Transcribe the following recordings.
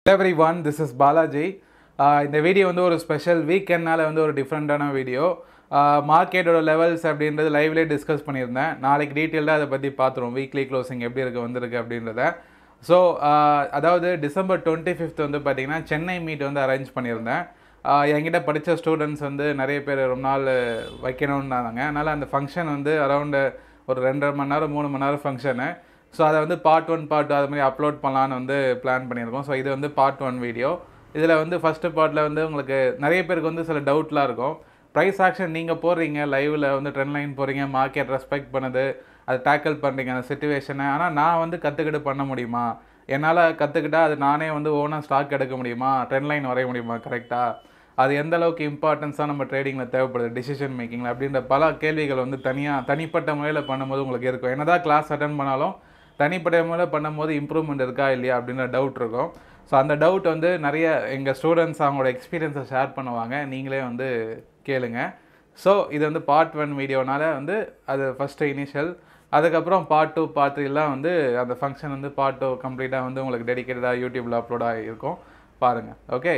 Every everyone this is Balaji ah இந்த video வந்து ஒரு ஸ்பெஷல் வீக்கெண்ட்னால வந்து ஒரு டிஃப்ரெண்ட்டான வீடியோ மார்க்கெட்டோட லெவல்ஸ் அப்படின்றது லைவ்லேயே டிஸ்கஸ் பண்ணியிருந்தேன் நாளைக்கு டீட்டெயிலாக அதை பற்றி பார்த்துருவோம் வீக்லி க்ளோசிங் எப்படி இருக்கு வந்திருக்கு அப்படின்றத ஸோ அதாவது டிசம்பர் டுவெண்ட்டி ஃபிஃப்த் வந்து பார்த்தீங்கன்னா சென்னை மீட் வந்து அரேஞ்ச் பண்ணியிருந்தேன் ஆஹ் என்கிட்ட படித்த ஸ்டூடெண்ட்ஸ் வந்து நிறைய பேர் ரொம்ப நாள் வைக்கணும்னாங்க அதனால் அந்த ஃபங்க்ஷன் வந்து அரௌண்டு ஒரு ரெண்டரை மணி நேரம் மூணு மணி நேரம் ஃபங்க்ஷனு ஸோ அதை வந்து பார்ட் ஒன் பார்ட் அது மாதிரி அப்லோட் பண்ணலான்னு வந்து பிளான் பண்ணியிருக்கோம் ஸோ இது வந்து பார்ட் ஒன் வீடியோ இதில் வந்து ஃபஸ்ட்டு பார்ட்டில் வந்து உங்களுக்கு நிறைய பேருக்கு வந்து சில டவுட்லாம் இருக்கும் ப்ரைஸ் ஆக்ஷன் நீங்கள் போடுறீங்க லைவில் வந்து ட்ரெண்ட் லைன் போகிறீங்க மார்க்கெட் ரெஸ்பெக்ட் பண்ணுது அதை டேக்கிள் பண்ணுறீங்க அந்த சுச்சுவேஷனை ஆனால் நான் வந்து கற்றுக்கிட்டு பண்ண முடியுமா என்னால் கற்றுக்கிட்டா அது நானே வந்து ஓனாக ஸ்டாக் எடுக்க முடியுமா ட்ரெண்ட் லைன் வரைய முடியுமா கரெக்டாக அது எந்த அளவுக்கு இம்பார்ட்டன்ஸாக நம்ம ட்ரேடிங்கில் தேவைப்படுது டிசிஷன் மேக்கிங்கில் அப்படின்ற பல கேள்விகள் வந்து தனியாக தனிப்பட்ட முறையில் பண்ணும்போது உங்களுக்கு இருக்கும் என்னதான் கிளாஸ் அட்டன் பண்ணாலும் தனிப்பட்ட முறையில் பண்ணும்போது இம்ப்ரூவ்மெண்ட் இருக்கா இல்லையா அப்படின்ற டவுட் இருக்கும் ஸோ அந்த டவுட் வந்து நிறைய எங்கள் ஸ்டூடெண்ட்ஸ் அவங்களோட எக்ஸ்பீரியன்ஸை ஷேர் பண்ணுவாங்க நீங்களே வந்து கேளுங்க ஸோ இது வந்து பார்ட் ஒன் வீடியோனால வந்து அது ஃபஸ்ட்டு இனிஷியல் அதுக்கப்புறம் பார்ட் டூ பார்ட் த்ரீலாம் வந்து அந்த ஃபங்க்ஷன் வந்து பார்ட் டூ கம்ப்ளீட்டாக வந்து உங்களுக்கு டெடிக்கேட்டடாக யூடியூப்பில் அப்லோடாக இருக்கும் பாருங்கள் okay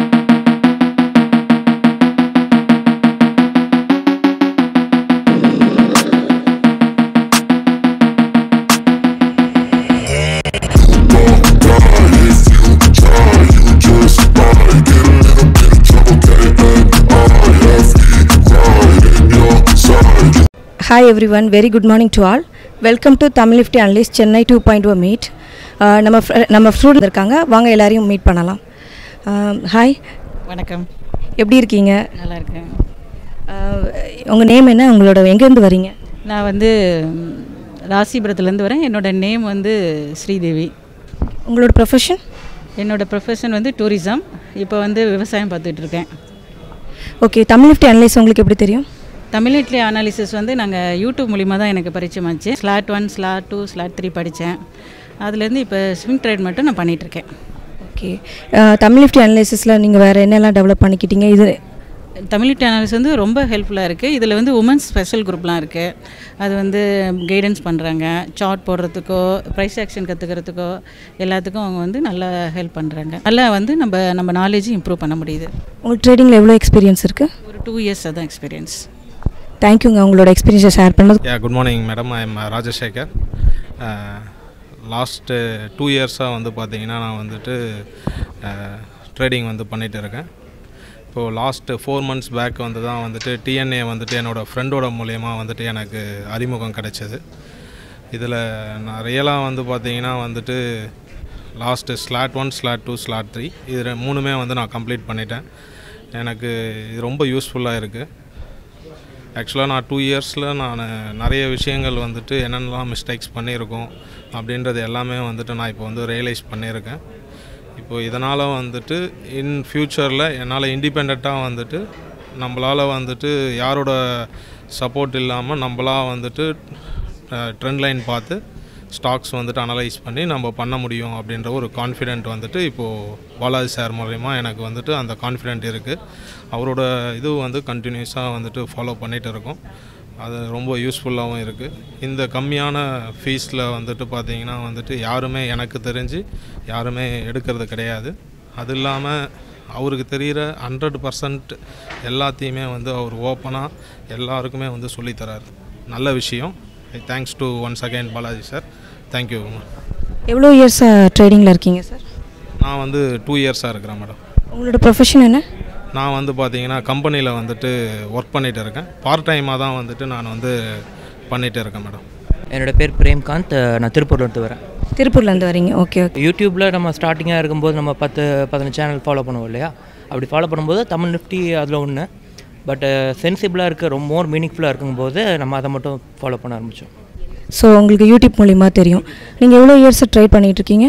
Hi everyone, very good morning to all. Welcome to Tamil Nifty Analyst Chennai 2.0 meet. Uh, நம்ம fr- நம்ம ஸ்டூடெண்ட் இருக்காங்க வாங்க எல்லாரையும் மீட் பண்ணலாம் ஹாய் வணக்கம் எப்படி இருக்கீங்க நல்லா இருக்கேன் உங்கள் நேம் என்ன உங்களோட எங்கேருந்து வரீங்க நான் வந்து ம், ராசிபுரத்துலேருந்து வரேன் என்னோட நேம் வந்து ஸ்ரீதேவி உங்களோட ப்ரொஃபஷன் என்னோட ப்ரொஃபஷன் வந்து டூரிசம் இப்போ வந்து விவசாயம் பார்த்துட்டு இருக்கேன் ஓகே தமிழ் நிஃப்டி அனலைஸ் உங்களுக்கு எப்படி தெரியும் தமிழ் இட்லி அனாலிசிஸ் வந்து நாங்கள் யூடியூப் மூலிமா தான் எனக்கு பரிச்சயமாச்சு slot one slot two slot three படித்தேன் அதுலேருந்து இப்போ ஸ்விங் ட்ரேட் மட்டும் நான் பண்ணிகிட்ருக்கேன் ஓகே தமிழ் நிஃப்டி அனலைசிஸில் நீங்கள் வேறு என்னெல்லாம் டெவலப் பண்ணிக்கிட்டீங்க இது தமிழ் இட்லி அனாலிசிஸ் வந்து ரொம்ப ஹெல்ப்ஃபுல்லாக இருக்குது இதில் வந்து உமன்ஸ் ஸ்பெஷல் குரூப்லாம் இருக்குது அது வந்து கைடன்ஸ் பண்ணுறாங்க சார்ட் போடுறதுக்கோ ப்ரைஸ் ஆக்ஷன் கற்றுக்கிறதுக்கோ எல்லாத்துக்கும் அவங்க வந்து நல்லா ஹெல்ப் பண்ணுறாங்க நல்லா வந்து நம்ம நம்ம நாலேஜும் இம்ப்ரூவ் பண்ண முடியுது உங்களுக்கு ட்ரேடிங்கில் எவ்வளோ எக்ஸ்பீரியன்ஸ் இருக்குது ஒரு டூ இயர்ஸ் அதான் எக்ஸ்பீரியன்ஸ் தேங்க்யூங்க உங்களோட எக்ஸ்பீரியன்ஸை ஷேர் பண்ணது yeah good morning madam I am Rajasekar last two இயர்ஸாக வந்து பார்த்தீங்கன்னா நான் வந்துட்டு ட்ரேடிங் வந்து பண்ணிகிட்டு இருக்கேன் இப்போது லாஸ்ட்டு ஃபோர் மந்த்ஸ் பேக் வந்து தான் வந்துட்டு டிஎன்ஏ வந்துட்டு என்னோடய ஃப்ரெண்டோட மூலயமா வந்துட்டு எனக்கு அறிமுகம் கிடைச்சது இதில் நான் ரியலாக வந்து பார்த்தீங்கன்னா வந்துட்டு last slot one slot two slot three இது ரெ- மூணுமே வந்து நான் கம்ப்ளீட் பண்ணிட்டேன் எனக்கு இது ரொம்ப யூஸ்ஃபுல்லாக இருக்குது ஆக்சுவலாக நான் டூ இயர்ஸில் நான் நிறைய விஷயங்கள் வந்துட்டு என்னென்னலாம் மிஸ்டேக்ஸ் பண்ணியிருக்கோம் அப்படின்றது எல்லாமே வந்துட்டு நான் இப்போ வந்து ரியலைஸ் பண்ணியிருக்கேன் இப்போ இதனால் வந்துட்டு இன் ஃப்யூச்சரில் என்னால் இண்டிபெண்ட்டாக வந்துட்டு நம்மளால் வந்துட்டு யாரோட சப்போர்ட் இல்லாமல் நம்மளா வந்துட்டு ட்ரெண்ட் லைன் பார்த்து ஸ்டாக்ஸ் வந்துட்டு அனலைஸ் பண்ணி நம்ம பண்ண முடியும் அப்படின்ற ஒரு கான்ஃபிடென்ட் வந்துட்டு இப்போது பாலாஜி சார் மூலயமா எனக்கு வந்துட்டு அந்த கான்ஃபிடென்ட் இருக்குது அவரோட இது வந்து கண்டினியூஸாக வந்துட்டு ஃபாலோ பண்ணிகிட்டு இருக்கோம் அது ரொம்ப யூஸ்ஃபுல்லாகவும் இருக்குது இந்த கம்மியான ஃபீஸில் வந்துட்டு பார்த்தீங்கன்னா வந்துட்டு யாருமே எனக்கு தெரிஞ்சு யாருமே எடுக்கிறது கிடையாது அது இல்லாமல் அவருக்கு தெரிகிற ஹண்ட்ரட் பர்சன்ட் எல்லாத்தையுமே வந்து அவர் ஓப்பனாக எல்லாருக்குமே வந்து சொல்லித்தராரு நல்ல விஷயம் thanks to once again Balaji sir thank you எவ்வளோ இயர்ஸாக ட்ரேடிங்கில் இருக்கீங்க சார் நான் வந்து டூ இயர்ஸாக இருக்கிறேன் மேடம் உங்களோட ப்ரொஃபஷன் என்ன நான் வந்து பார்த்தீங்கன்னா கம்பெனியில் வந்துட்டு ஒர்க் பண்ணிகிட்டு இருக்கேன் பார்ட் டைமாக தான் வந்துட்டு நான் வந்து பண்ணிகிட்டு இருக்கேன் மேடம் என்னோட பேர் பிரேம்காந்த் நான் திருப்பூர்லேருந்து வரேன் திருப்பூர்லேருந்து வரீங்க ஓகே ஓகே யூடியூப்பில் நம்ம ஸ்டார்டிங்காக இருக்கும்போது நம்ம பத்து பதினஞ்சு சேனல் ஃபாலோ பண்ணுவோம் இல்லையா அப்படி ஃபாலோ பண்ணும்போது தமிழ் நிஃப்டி அதில் ஒன்று பட் சென்சிபிளாக இருக்க ரொம்ப மோர் மீனிங்ஃபுல்லாக இருக்கும்போது நம்ம அதை மட்டும் ஃபாலோ பண்ண ஆரம்பித்தோம் ஸோ உங்களுக்கு யூடியூப் மூலிமா தெரியும் நீங்கள் எவ்வளோ இயர்ஸ் ட்ரை பண்ணிட்டு இருக்கீங்க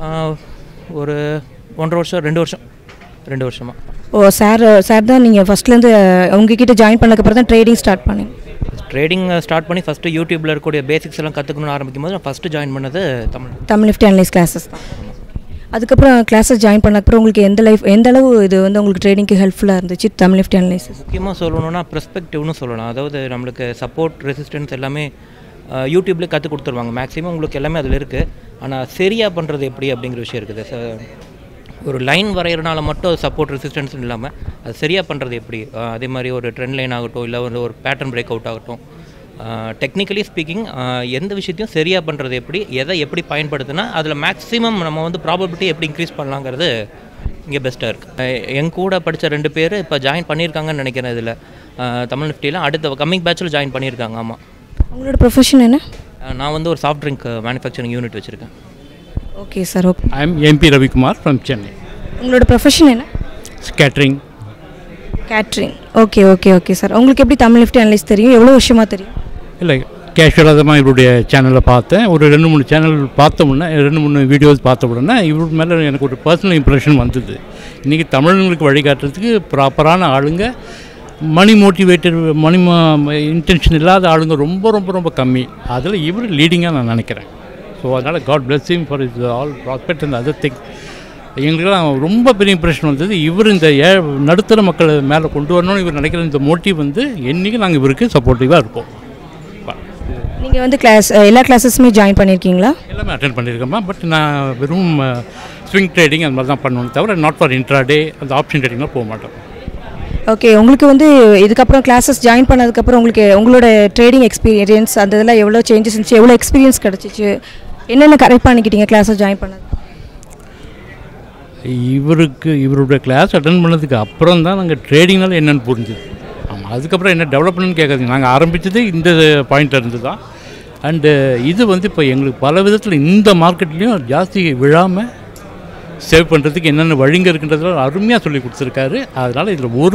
ஒரு ஒன்றரை வருஷம் ரெண்டு வருஷம் ரெண்டு வருஷமாக ஓ சார் சார் தான் நீங்கள் ஃபஸ்ட்லேருந்து உங்ககிட்ட ஜாயின் பண்ணதுக்கப்புறம் தான் ட்ரேடிங் ஸ்டார்ட் பண்ணீங்க ட்ரேடிங் ஸ்டார்ட் பண்ணி ஃபஸ்ட்டு யூடியூப்பில் இருக்கக்கூடிய பேசிக்ஸ் எல்லாம் கற்றுக்கணும்னு ஆரம்பிக்கும் போது நான் ஃபஸ்ட்டு ஜாயின் பண்ணது தமிழ் தமிழ் நிஃப்டி அனலைஸ் கிளாஸஸ் தான் அதுக்கப்புறம் கிளாஸஸ் ஜாயின் பண்ணக்கப்புறம் உங்களுக்கு எந்த லைஃப் எந்த அளவு இது வந்து உங்களுக்கு ட்ரேடிங்க்கு ஹெல்ப்ஃபுல்லாக இருந்துச்சு தமிழ் நிஃப்டி அனலைசிஸ் முக்கியமாக சொல்லணும்னா ப்ரெஸ்பெக்டிவ்னு சொல்லலாம் அதாவது நம்மளுக்கு சப்போர்ட் ரெசிஸ்டன்ஸ் எல்லாமே யூடியூப்லேயே கற்றுக் கொடுத்துருவாங்க மேக்ஸிமம் உங்களுக்கு எல்லாமே அதில் இருக்குது ஆனால் சரியாக பண்ணுறது எப்படி அப்படிங்கிற விஷயம் இருக்குது ஒரு லைன் வரைகிறனால மட்டும் அது சப்போர்ட் ரெசிஸ்டன்ஸ் இல்லாமல் அது சரியாக பண்ணுறது எப்படி அஹ் அதே மாதிரி ஒரு ட்ரெண்ட் லைன் ஆகட்டும் இல்லை வந்து ஒரு பேட்டர்ன் பிரேக் அவுட் ஆகட்டும் டெக்னிக்கலி ஸ்பீக்கிங் எந்த விஷயத்தையும் சரியாக பண்ணுறது எப்படி எதை எப்படி பயன்படுத்தினா அதில் மேக்ஸிமம் நம்ம வந்து ப்ராபபிலிட்டி எப்படி இன்க்ரீஸ் பண்ணலாங்கிறது இங்கே பெஸ்ட்டாக இருக்குது என் கூட படித்த ரெண்டு பேர் இப்போ ஜாயின் பண்ணியிருக்காங்கன்னு நினைக்கிறேன் இதில் தமிழ் நிஃப்டியில் அடுத்த கம்மிங் பேட்சில் ஜாயின் பண்ணியிருக்காங்க ஆமாம் உங்களோட ப்ரொஃபஷன் என்ன நான் வந்து ஒரு சாஃப்ட் ட்ரிங்க் மேனுஃபேக்சரிங் யூனிட் வச்சுருக்கேன் okay sir okay I am MP Ravikumar from Chennai. உங்களோட ப்ரொஃபஷன் என்ன Scattering. Catering okay okay okay sir உங்களுக்கு எப்படி தமிழ் நிஃப்டி அனலிஸ்ட் தெரியும் எவ்வளோ வருஷமாக தெரியும் இல்லை கேஷுவலாக தான் இவருடைய சேனலை பார்த்தேன் ஒரு ரெண்டு மூணு சேனல் பார்த்த உடனே ரெண்டு மூணு வீடியோஸ் பார்த்த உடனே இவர் மேலே எனக்கு ஒரு பர்சனல் இம்ப்ரெஷன் வந்தது இன்றைக்கி தமிழர்களுக்கு வழிகாட்டுறதுக்கு ப்ராப்பரான ஆளுங்க மணி மோட்டிவேட்டட் மணி இன்டென்ஷன் இல்லாத ஆளுங்க ரொம்ப ரொம்ப ரொம்ப கம்மி அதில் இவர் லீடிங்காக நான் நினைக்கிறேன் ஸோ அதனால் God bless him for is all prospect and other thing எங்களுக்கெல்லாம் ரொம்ப பெரிய இம்ப்ரெஷன் வந்தது இவர் இந்த ஏ நடுத்தர மக்களை மேலே கொண்டு வரணும்னு இவர் நினைக்கிற இந்த மோட்டிவ் வந்து என்றைக்கும் நாங்கள் இவருக்கு சப்போர்ட்டிவாக இருப்போம் நீங்கள் வந்து கிளாஸ் எல்லா கிளாஸஸுமே ஜாயின் பண்ணியிருக்கீங்களா எல்லாமே அட்டன் பண்ணியிருக்கேம்மா பட் நான் வெறும் ஸ்விங் ட்ரேடிங் அந்த மாதிரி தான் பண்ணுவேன் தவிர நாட் ஃபார் இன்ட்ராடே அந்த ஆப்ஷன் ட்ரேடிங்லாம் போக மாட்டோம் ஓகே உங்களுக்கு வந்து இதுக்கப்புறம் கிளாஸஸ் ஜாயின் பண்ணதுக்கப்புறம் உங்களுக்கு உங்களோட ட்ரேடிங் எக்ஸ்பீரியன்ஸ் அந்த இதெல்லாம் எவ்வளோ சேஞ்சஸ் இருந்துச்சு எவ்வளோ எக்ஸ்பீரியன்ஸ் கிடச்சிச்சு என்னென்ன கரெக்ட் பண்ணிக்கிட்டீங்க கிளாஸஸ் ஜாயின் பண்ணது இவருக்கு இவருடைய கிளாஸ் அட்டன் பண்ணதுக்கு அப்புறம் தான் நாங்கள் ட்ரேடிங்னால என்னென்னு புரிஞ்சுது ஆமாம் அதுக்கப்புறம் என்ன டெவலப்மெண்ட்னு கேட்காதீங்க நாங்கள் ஆரம்பித்தது இந்த பாயிண்ட்ல இருந்து தான் அண்டு இது வந்து இப்போ எங்களுக்கு பல விதத்தில் இந்த மார்க்கெட்லேயும் ஜாஸ்தி விழாமல் சேவ் பண்ணுறதுக்கு என்னென்ன வழிங்க இருக்குன்றதுல அருமையாக சொல்லி கொடுத்துருக்காரு அதனால் இதில் ஒரு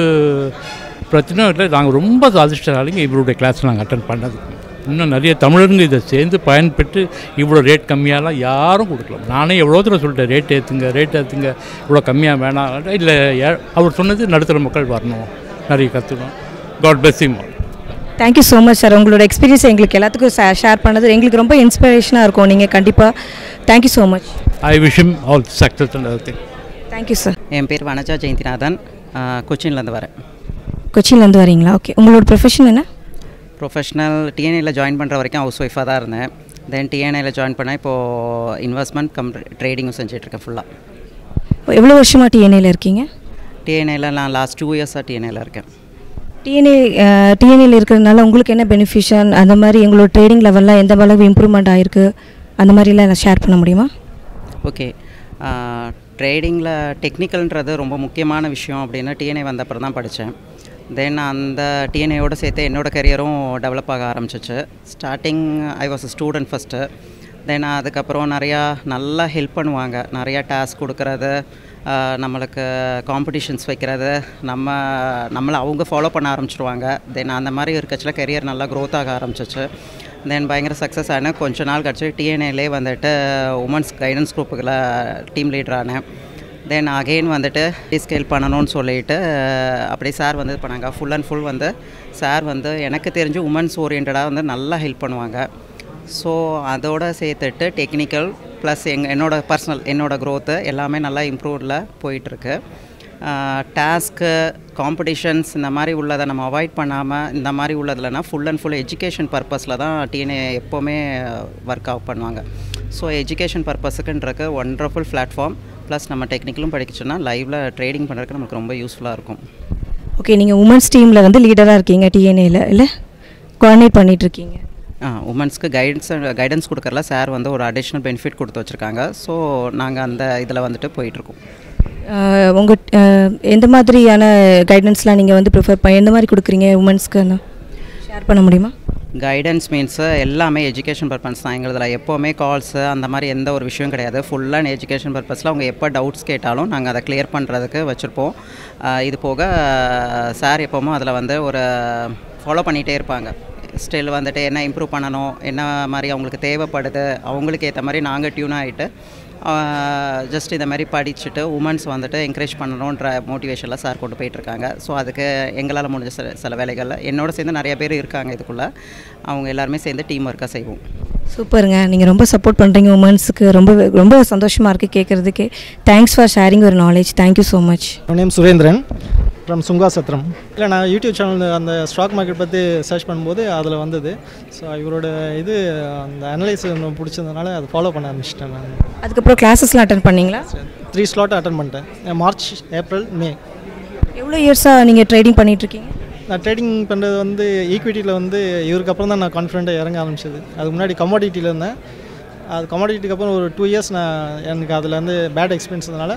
பிரச்சனையும் இல்லை நாங்கள் ரொம்ப அதிர்ஷ்டசாலிங்க இவருடைய கிளாஸ் நாங்கள் அட்டன் பண்ணது இன்னும் நிறைய தமிழருங்க இதை சேர்ந்து பயன்பெற்று இவ்வளோ ரேட் கம்மியாலாம் யாரும் கொடுக்கல நானே எவ்வளோ தூரம் சொல்லிட்டேன் ரேட் ஏற்றுங்க ரேட் ஏற்றுங்க இவ்வளோ கம்மியாக வேணாம் இல்லை அவர் சொன்னது நடுத்தர மக்கள் வரணும் நிறைய கற்றுக்கணும் God bless him all thank you so much sir உங்களோட எக்ஸ்பீரியன்ஸ் எங்களுக்கு எல்லாத்துக்கும் ஷேர் பண்ணது எங்களுக்கு ரொம்ப இன்ஸ்பிரேஷனாக இருக்கும் நீங்கள் கண்டிப்பாக thank you so much I wish him all success and other thing thank you sir என் பேர் வனஜா ஜெயந்திநாதன் கொச்சின்லேருந்து வரேன் கொச்சின்லேருந்து வரீங்களா ஓகே உங்களோட ப்ரொஃபஷன் என்ன ப்ரொஃபஷ்னல் டிஎன்ஏல ஜாயின் பண்ணுற வரைக்கும் ஹவுஸ் ஒய்ஃபாக தான் இருந்தேன் தென் டிஎன்ஏல ஜாயின் பண்ணேன் இப்போது இன்வெஸ்ட்மெண்ட் கம் ட்ரேடிங்கும் செஞ்சிட்ருக்கேன் ஃபுல்லாக எவ்வளோ வருஷமாக டிஎன்ஏல இருக்கீங்க டிஎன்ஏல நான் லாஸ்ட் டூ இயர்ஸாக டிஎன்ஏல இருக்கேன் டிஎன்ஏ டிஎன்ஏல இருக்கிறதுனால உங்களுக்கு என்ன பெனிஃபிஷன் அந்த மாதிரி எங்களோட ட்ரேடிங் லெவலில் எந்த அளவு இம்ப்ரூவ்மெண்ட் ஆயிருக்கு அந்த மாதிரிலாம் ஷேர் பண்ண முடியுமா ஓகே ட்ரேடிங்கில் டெக்னிக்கல்ன்றது ரொம்ப முக்கியமான விஷயம் அப்படின்னு டிஎன்ஏ வந்த அப்புறம் தான் படித்தேன் தென் அந்த டிஎன்ஏயோடு சேர்த்து என்னோடய கரியரும் டெவலப் ஆக ஆரம்பிச்சிச்சு starting I was student first then அதுக்கப்புறம் நிறையா நல்லா ஹெல்ப் பண்ணுவாங்க நிறையா டாஸ்க் கொடுக்கறது ஆஹ் நம்மளுக்கு காம்படிஷன்ஸ் வைக்கிறது நம்ம நம்மளை அவங்க ஃபாலோ பண்ண ஆரம்பிச்சிருவாங்க தென் அந்த மாதிரி இருக்கச்சில் கெரியர் நல்லா க்ரோத் ஆக ஆரம்பிச்சிச்சு தென் பயங்கர சக்ஸஸ் ஆனேன் கொஞ்ச நாள் கழிச்சு டிஎன்ஏலே வந்துட்டு உமன்ஸ் கைடன்ஸ் குரூப்புகளை டீம் லீடர் ஆனேன் தென் அகெயின் வந்துட்டு ஸ்கேல் பண்ணணும்னு சொல்லிட்டு அஹ், அப்படியே சார் வந்து பண்ணாங்க ஃபுல் அண்ட் ஃபுல் வந்து சார் வந்து எனக்கு தெரிஞ்சு உமன்ஸ் ஓரியன்டாக வந்து நல்லா ஹெல்ப் பண்ணுவாங்க ஸோ அதோட சேர்த்துட்டு டெக்னிக்கல் ப்ளஸ் எங் என்னோட பர்சனல் என்னோட க்ரோத்து எல்லாமே நல்லா இம்ப்ரூவ்டில் போயிட்டுருக்கு டாஸ்க்கு காம்படிஷன்ஸ் இந்த மாதிரி உள்ளதை நம்ம அவாய்ட் பண்ணாமல் இந்த மாதிரி உள்ளதுலனா ஃபுல் அண்ட் ஃபுல் எஜுகேஷன் பர்பஸில் தான் டிஎன்ஏ எப்போவுமே ஒர்க் அவுட் பண்ணுவாங்க ஸோ எஜுகேஷன் பர்பஸுக்குன்றக்கு ஒண்டர்ஃபுல் பிளாட்ஃபார்ம் ப்ளஸ் நம்ம டெக்னிக்கலும் படிக்கச்சுன்னா லைவில் ட்ரேடிங் பண்ணுறதுக்கு நமக்கு ரொம்ப யூஸ்ஃபுல்லாக இருக்கும் ஓகே நீங்கள் உமன்ஸ் டீமில் வந்து லீடராக இருக்கீங்க டிஎன்ஏல இல்லை கோஆர்டினேட் பண்ணிட்டு இருக்கீங்க ஆ உமன்ஸ்க்கு கைடன்ஸ் கைடன்ஸ் கொடுக்கறல சார் வந்து ஒரு அடிஷ்னல் பெனிஃபிட் கொடுத்து வச்சுருக்காங்க ஸோ நாங்கள் அந்த இதில் வந்துட்டு போயிட்டுருக்கோம் உங்கள் எந்த மாதிரியான கைடன்ஸ்லாம் நீங்கள் வந்து ப்ரிஃபர் பண்ண எந்த மாதிரி கொடுக்குறீங்க உமன்ஸ்க்கு ஷேர் பண்ண முடியுமா கைடன்ஸ் மீன்ஸு எல்லாமே எஜுகேஷன் பர்பஸ் தான் எங்களுதில் எப்போவுமே கால்ஸு அந்த மாதிரி எந்த ஒரு விஷயம் கிடையாது ஃபுல்லாக எஜுகேஷன் பர்பஸில் அவங்க எப்போ டவுட்ஸ் கேட்டாலும் நாங்கள் அதை கிளியர் பண்ணுறதுக்கு வச்சுருப்போம் ஆஹ் இது போக சார் எப்போவுமே அதில் வந்து ஒரு ஃபாலோ பண்ணிகிட்டே இருப்பாங்க ஸ்டில் வந்துட்டு என்ன இம்ப்ரூவ் பண்ணணும் என்ன மாதிரி அவங்களுக்கு தேவைப்படுது அவங்களுக்கு ஏற்ற மாதிரி நாங்கள் டியூன் ஆகிட்டு ஜஸ்ட் இந்த மாதிரி படிச்சுட்டு உமன்ஸ் வந்துட்டு என்கரேஜ் பண்ணணுன்ற மோட்டிவேஷனில் சார் கொண்டு போயிட்டுருக்காங்க ஸோ அதுக்கு எங்களால் முடிஞ்ச சில சில வேலைகளில் என்னோட சேர்ந்து நிறைய பேர் இருக்காங்க இதுக்குள்ளே அவங்க எல்லாருமே சேர்ந்து டீம் ஒர்க்காக செய்வோம் சூப்பருங்க நீங்கள் ரொம்ப சப்போர்ட் பண்ணுறீங்க உமன்ஸுக்கு ரொம்ப ரொம்ப சந்தோஷமாக இருக்குது கேட்குறதுக்கே தேங்க்ஸ் ஃபார் ஷேரிங் ஒரு knowledge thank you so much My name is Surendran. From Sunga Chathiram இல்லை நான் யூடியூப் சேனல் அந்த ஸ்டாக் மார்க்கெட் பற்றி சர்ச் பண்ணும்போது அதில் வந்தது ஸோ இவரோட இது அந்த அனலைஸ் எனக்கு பிடிச்சதுனால அதை ஃபாலோ பண்ண ஆரம்பிச்சிட்டேன் நான் அதுக்கப்புறம் கிளாஸஸ்லாம் அட்டன் பண்ணீங்களா த்ரீ ஸ்லாட் அட்டன் பண்ணிட்டேன் மார்ச் ஏப்ரல் மே எவ்வளோ இயர்ஸாக நீங்கள் ட்ரேடிங் பண்ணிகிட்ருக்கீங்க நான் ட்ரேடிங் பண்ணுறது வந்து ஈக்விட்டியில் வந்து இவருக்கு அப்புறம் தான் நான் கான்ஃபிடென்ட்டாக இறங்க ஆரம்பிச்சது அதுக்கு முன்னாடி கமாடிட்டியில் இருந்தேன் அது கமாடிட்டிக்கு அப்புறம் ஒரு டூ இயர்ஸ் நான் எனக்கு அதில் வந்து பேட் எக்ஸ்பீரியன்ஸ்னால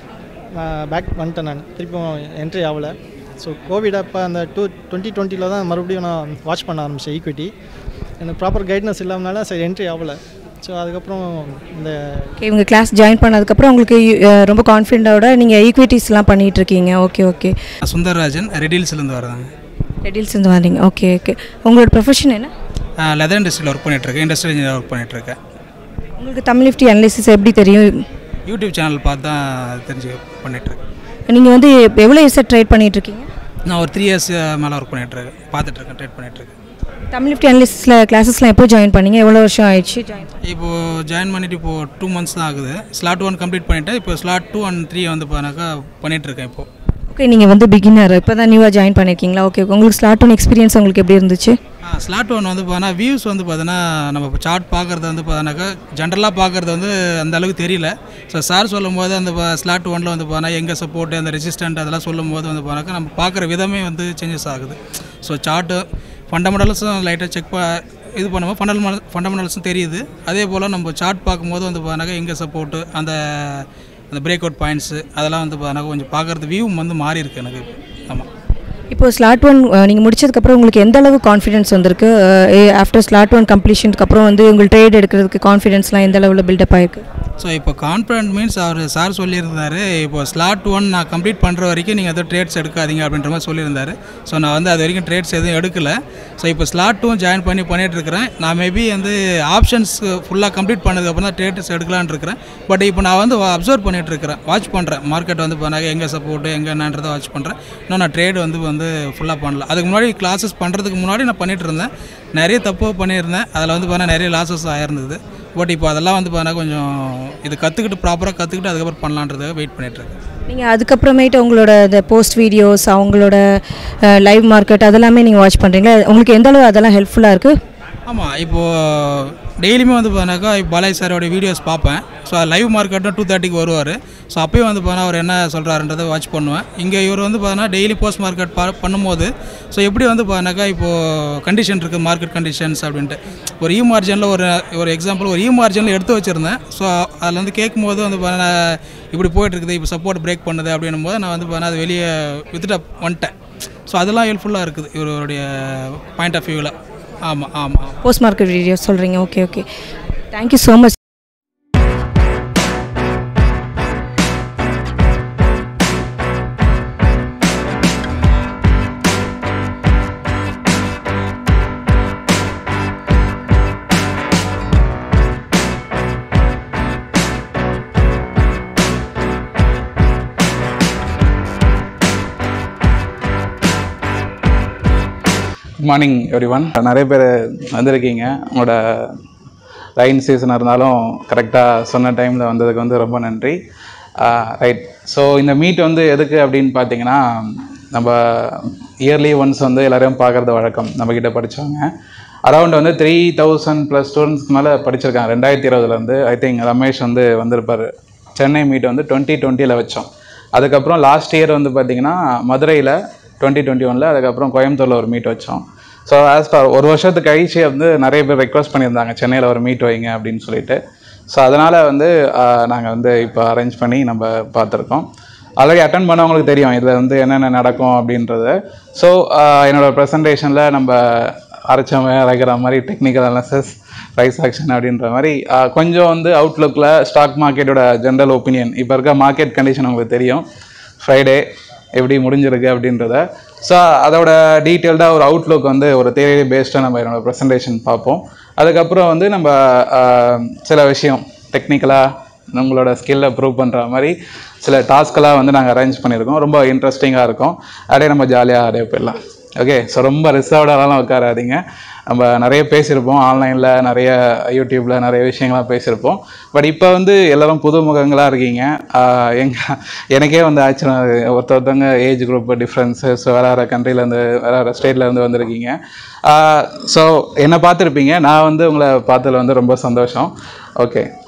நான் பேக் வந்துட்டேன் நான் திருப்பியும் என்ட்ரி ஆகலை ஸோ கோவிட் அப்போ அந்த டூ டுவெண்ட்டி டுவெண்ட்டியில் தான் மறுபடியும் நான் வாட்ச் பண்ண ஆரம்பித்தேன் ஈக்விட்டி எனக்கு ப்ராப்பர் கைட்னஸ் இல்லாமனால சரி என்ட்ரி ஆகலை ஸோ அதுக்கப்புறம் இந்த ஓகே இவங்க கிளாஸ் ஜாயின் பண்ணதுக்கப்புறம் உங்களுக்கு அஹ், ரொம்ப கான்ஃபிடென்ட்டோட நீங்கள் ஈக்விட்டிஸ்லாம் பண்ணிகிட்ருக்கீங்க ஓகே ஓகே சுந்தர்ராஜன் ரெடில்ஸ்லேருந்து வரதாங்க ரெடில்ஸ்லேருந்து வரீங்க ஓகே ஓகே உங்களோட ப்ரொஃபஷன் என்ன லெதர் இண்டஸ்ட்ரியில் ஒர்க் பண்ணிகிட்ருக்கேன் இண்டஸ்ட்ரியல் இன்ஜினியர் ஒர்க் பண்ணிகிட்ருக்கேன் உங்களுக்கு தமிழ் நிஃப்டி அனலிசிஸ் எப்படி தெரியும் யூடியூப் சேனல் பார்த்து தான் தெரிஞ்சு பண்ணிகிட்ருக்கேன் நீங்கள் வந்து எவ்வளோ இயர்ஸாக ட்ரேட் பண்ணிகிட்ருக்கீங்க நான் ஒரு த்ரீ இயர்ஸ் மேலே ஒர்க் பண்ணிகிட்ருக்கேன் பார்த்துட்ருக்கேன் ட்ரேட் பண்ணிகிட்ருக்கேன் தமிழ் நிஃப்டி அனலிசிஸில் கிளாஸஸ்லாம் எப்போ ஜாயின் பண்ணீங்க எவ்வளோ வருஷம் ஆயிடுச்சு ஜாயின் இப்போது ஜாயின் பண்ணிவிட்டு இப்போது டூ மந்த்ஸ் தான் ஆகுது ஸ்லாட் ஒன் கம்ப்ளீட் பண்ணிவிட்டேன் இப்போ ஸ்லாட் டூ அண்ட் த்ரீ வந்து பார்த்தாக்கா பண்ணிகிட்ருக்கேன் இப்போது ஓகே நீங்கள் வந்து பிகினர் இப்போ தான் நியூவாக ஜாயின் பண்ணியிருக்கீங்களா ஓகே உங்களுக்கு ஸ்லாட் ஒன் எக்ஸ்பீரியன்ஸ் உங்களுக்கு எப்படி இருந்துச்சு ஸ்லாட் ஒன் வந்து பார்த்தா வியூஸ் வந்து பார்த்தோன்னா நம்ம சார்ட் பார்க்குறது வந்து பார்த்தோன்னாக்கா ஜென்ரலாக பார்க்குறது வந்து அந்த அளவுக்கு தெரியல ஸோ சார் சொல்லும் போது அந்த ஸ்லாட் ஒனில் வந்து பார்த்தா எங்கே சப்போர்ட் அந்த ரெசிஸ்டன்ட் அதெல்லாம் சொல்லும் போது வந்து பார்த்தா நம்ம பார்க்குற விதமே வந்து சேஞ்சஸ் ஆகுது ஸோ சார்ட்டு ஃபண்டமெண்டல்ஸும் லைட்டாக செக் ப இது பண்ணும்போது ஃபண்டமெண்டல் ஃபண்டமெண்டல்ஸும் தெரியுது அதே போல் நம்ம சார்ட் பார்க்கும்போது வந்து பார்த்தோன்னாக்கா எங்கே சப்போர்ட்டு அந்த அந்த பிரேக் அவுட் பாயிண்ட்ஸு அதெல்லாம் வந்து பார்த்தோன்னா கொஞ்சம் பார்க்குறது வியூ வந்து மாறி இருக்கு எனக்கு ஆமாம் இப்போ ஸ்லாட் ஒன் நீங்கள் முடிச்சதுக்கப்புறம் உங்களுக்கு எந்த அளவு கான்ஃபிடன்ஸ் வந்திருக்கு ஆஃப்டர் ஸ்லாட் ஒன் கம்ப்ளீஷனுக்கு அப்புறம் வந்து உங்களுக்கு ட்ரேட் எடுக்கிறதுக்கு கான்ஃபிடன்ஸ்லாம் எந்த அளவில் பில்டப் ஆயிருக்கு ஸோ இப்போ கான்ஃபிடென்ட் மீன்ஸ் அவர் சார் சொல்லியிருந்தாரு இப்போ ஸ்லாட் ஒன் நான் கம்ப்ளீட் பண்ணுற வரைக்கும் நீங்கள் எதுவும் ட்ரேட்ஸ் எடுக்காதீங்க அப்படின்ற மாதிரி சொல்லியிருந்தாரு ஸோ நான் வந்து அது வரைக்கும் ட்ரேட்ஸ் எதுவும் எடுக்கல ஸோ இப்போ ஸ்லாட் டூ ஜாயின் பண்ணி பண்ணிட்டு இருக்கிறேன் நான் மேபி வந்து ஆப்ஷன்ஸ் ஃபுல்லாக கம்ப்ளீட் பண்ணதுக்கப்புறம் தான் ட்ரேட்ஸ் எடுக்கலான்னு இருக்கிறேன் பட் இப்போ நான் வந்து அப்சர்வ் பண்ணிட்டு இருக்கிறேன் வாட்ச் பண்ணுறேன் மார்க்கெட் வந்து பண்ணாங்க எங்கே சப்போர்ட்டு எங்கே என்னன்றதை வாட்ச் பண்ணுறேன் இன்னும் நான் ட்ரேட் வந்து வந்து ஃபுல்லாக பண்ணல அதுக்கு முன்னாடி கிளாஸஸ் பண்ணுறதுக்கு முன்னாடி நான் பண்ணிட்டு இருந்தேன் நிறைய தப்பு பண்ணியிருந்தேன் அதில் வந்து பார்த்தா நிறைய லாஸஸ் ஆயிருந்தது பட் இப்போ அதெல்லாம் வந்து பார்த்தா கொஞ்சம் இது கற்றுக்கிட்டு ப்ராப்பராக கற்றுக்கிட்டு அதுக்கப்புறம் பண்ணலான்றதுக்காக வெயிட் பண்ணிகிட்ருக்கேன் நீங்கள் அதுக்கப்புறமேட்டு உங்களோட இந்த போஸ்ட் வீடியோஸ் அவங்களோட லைவ் மார்க்கெட் அதெல்லாமே நீங்கள் வாட்ச் பண்ணுறீங்களா உங்களுக்கு எந்த அளவு அதெல்லாம் ஹெல்ப்ஃபுல்லாக இருக்குது ஆமாம் இப்போது டெய்லியுமே வந்து பார்த்தீங்கன்னாக்கா இப்போ பாலாஜி சாரோட வீடியோஸ் பார்ப்பேன் ஸோ லைவ் மார்க்கெட்டும் டூ தேர்ட்டிக்கு வருவார் ஸோ அப்பயும் வந்து பார்த்தா அவர் என்ன சொல்கிறாருன்றதை வாட்ச் பண்ணுவேன் இங்கே இவர் வந்து பார்த்தீங்கன்னா டெய்லி போஸ்ட் மார்க்கெட் பா பண்ணும்போது ஸோ எப்படி வந்து பார்த்தீங்கன்னாக்கா இப்போது கண்டிஷன் இருக்குது மார்க்கெட் கண்டிஷன்ஸ் அப்படின்ட்டு ஒரு இ மார்ஜனில் ஒரு ஒரு எக்ஸாம்பிள் ஒரு இ மார்ஜனில் எடுத்து வச்சுருந்தேன் ஸோ அதில் வந்து கேட்கும்போது வந்து பார்த்தீங்கன்னா இப்படி போயிட்டுருக்குது இப்போ சப்போர்ட் பிரேக் பண்ணுது அப்படின்னும் போது நான் வந்து பார்த்தீங்கன்னா அது வெளியே வித்துட்டு வந்துட்டேன் ஸோ அதெல்லாம் ஹெல்ப்ஃபுல்லாக இருக்குது இவருடைய பாயிண்ட் ஆஃப் வியூவில் ஆமாம் ஆமாம் போஸ்ட் மார்க்கெட் வீடியோஸ் சொல்கிறீங்க okay okay thank you so much good morning everyone நிறைய பேர் வந்திருக்கீங்க உங்களோட ரைன் சீசனாக இருந்தாலும் கரெக்டாக சொன்ன டைமில் வந்ததுக்கு வந்து ரொம்ப நன்றி ரைட் ஸோ இந்த மீட் வந்து எதுக்கு அப்படின்னு பார்த்தீங்கன்னா நம்ம இயர்லி ஒன்ஸ் வந்து எல்லாரையும் பார்க்குறது வழக்கம் நம்மக்கிட்ட படித்தவங்க அரௌண்ட் வந்து த்ரீ தௌசண்ட் ப்ளஸ் ஸ்டூடெண்ட்ஸ்க்கு மேலே படிச்சிருக்காங்க ரெண்டாயிரத்தி இருபதுலேருந்து ஐ திங்க் ரமேஷ் வந்து வந்திருப்பார் சென்னை மீட் வந்து டுவெண்ட்டி டுவெண்ட்டியில் வச்சோம் அதுக்கப்புறம் லாஸ்ட் இயர் வந்து பார்த்திங்கன்னா மதுரையில் டுவெண்ட்டி டுவெண்ட்டி ஒனில் அதுக்கப்புறம் கோயம்புத்தூரில் ஒரு மீட் வச்சோம் ஸோ ஆஸ் ஃபார் ஒரு வருஷத்துக்கு கழிச்சு வந்து நிறைய பேர் ரெக்வஸ்ட் பண்ணியிருந்தாங்க சென்னையில் ஒரு மீட் வைங்க அப்படின்னு சொல்லிட்டு ஸோ அதனால் வந்து நாங்கள் வந்து இப்போ அரேஞ்ச் பண்ணி நம்ம பார்த்துருக்கோம் ஆல்ரெடி அட்டன் பண்ணவங்களுக்கு தெரியும் இதில் வந்து என்னென்ன நடக்கும் அப்படின்றது ஸோ என்னோட ப்ரெசன்டேஷனில் நம்ம அரைச்சவன் அரைக்கிற மாதிரி டெக்னிக்கல் அனாலிசிஸ் ப்ரைஸ் ஆக்ஷன் அப்படின்ற மாதிரி ஆஹ், கொஞ்சம் வந்து அவுட்லுக்கில் ஸ்டாக் மார்க்கெட்டோட ஜென்ரல் ஒப்பீனியன் இப்போ இருக்க மார்க்கெட் கண்டிஷன் உங்களுக்கு தெரியும் ஃப்ரைடே எப்படி முடிஞ்சிருக்கு அப்படின்றத ஸோ அதோட டீட்டெயில்டாக ஒரு அவுட்லுக் வந்து ஒரு தேரி பேஸ்டாக நம்ம என்னோட ப்ரெசன்டேஷன் பார்ப்போம் அதுக்கப்புறம் வந்து நம்ம ஆஹ், சில விஷயம் டெக்னிக்கலாக உங்களோட ஸ்கில்லை ப்ரூவ் பண்ணுற மாதிரி சில டாஸ்க்கெல்லாம் வந்து நாங்கள் அரேஞ்ச் பண்ணியிருக்கோம் ரொம்ப இன்ட்ரெஸ்டிங்காக இருக்கும் அப்படியே நம்ம ஜாலியாக அப்படியே போயிடலாம் ஓகே ஸோ ரொம்ப ரிசர்வ்டாலாம் உட்காராதீங்க நம்ம நிறைய பேசியிருப்போம் ஆன்லைனில் நிறைய யூடியூப்பில் நிறைய விஷயங்கள்லாம் பேசியிருப்போம் பட் இப்போ வந்து எல்லாரும் புது முகங்களாக இருக்கீங்க ஆஹ் எங்க எனக்கே வந்து ஆச்சரியம் இருக்கு. ஒருத்த ஒருத்தவங்க ஏஜ் குரூப் டிஃப்ரென்சஸ் வேறு வேறு கண்ட்ரிலேருந்து வேறு வேறு ஸ்டேட்லேருந்து வந்திருக்கீங்க ஸோ என்னை பார்த்துருப்பீங்க நான் வந்து உங்களை பார்த்ததுல வந்து ரொம்ப சந்தோஷம் ஓகே